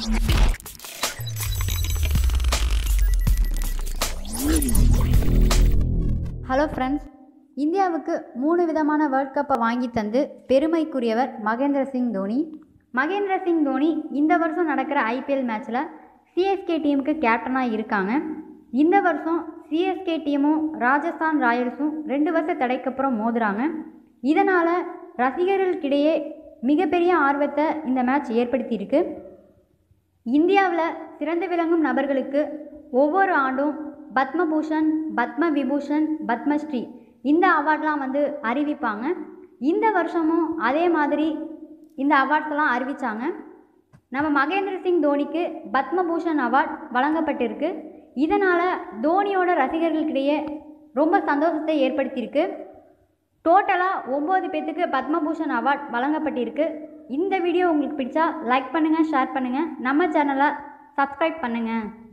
hello friends இந்தியாவுக்கு மூணு விதமான வேர்ல்ட் கப்பை வாங்கி தந்து பெருமைக்குரியவர் மகேந்திர சிங் தோனி மகேந்திர சிங் தோனி இந்த வருஷம் நடக்கிற ஐபிஎல் மேட்ச்சில் சிஎஸ்கே டீமுக்கு கேப்டனாக இருக்காங்க இந்த வருஷம் சிஎஸ்கே டீமும் ராஜஸ்தான் ராயல்ஸும் ரெண்டு வருஷ தடைக்கப்புறம் மோதுறாங்க இதனால் ரசிகர்களுக்கிடையே மிகப்பெரிய ஆர்வத்தை இந்த மேட்ச் ஏற்படுத்தியிருக்கு இந்தியாவில் சிறந்து விளங்கும் நபர்களுக்கு ஒவ்வொரு ஆண்டும் பத்மபூஷன் பத்ம விபூஷன் பத்மஸ்ரீ இந்த அவார்ட்லாம் வந்து அறிவிப்பாங்க இந்த வருஷமும் அதே மாதிரி இந்த அவார்ட்ஸ்லாம் அறிவித்தாங்க நம்ம மகேந்திர சிங் தோனிக்கு பத்மபூஷன் அவார்ட் வழங்கப்பட்டிருக்கு இதனால் தோனியோட ரசிகர்களுக்கிடையே ரொம்ப சந்தோஷத்தை ஏற்படுத்தியிருக்கு டோட்டலாக ஒம்பது பேர்த்துக்கு பத்மபூஷன் அவார்ட் வழங்கப்பட்டிருக்கு இந்த வீடியோ உங்களுக்கு பிடிச்சா லைக் பண்ணுங்கள் ஷேர் பண்ணுங்கள் நம்ம சேனலை சப்ஸ்கிரைப் பண்ணுங்கள்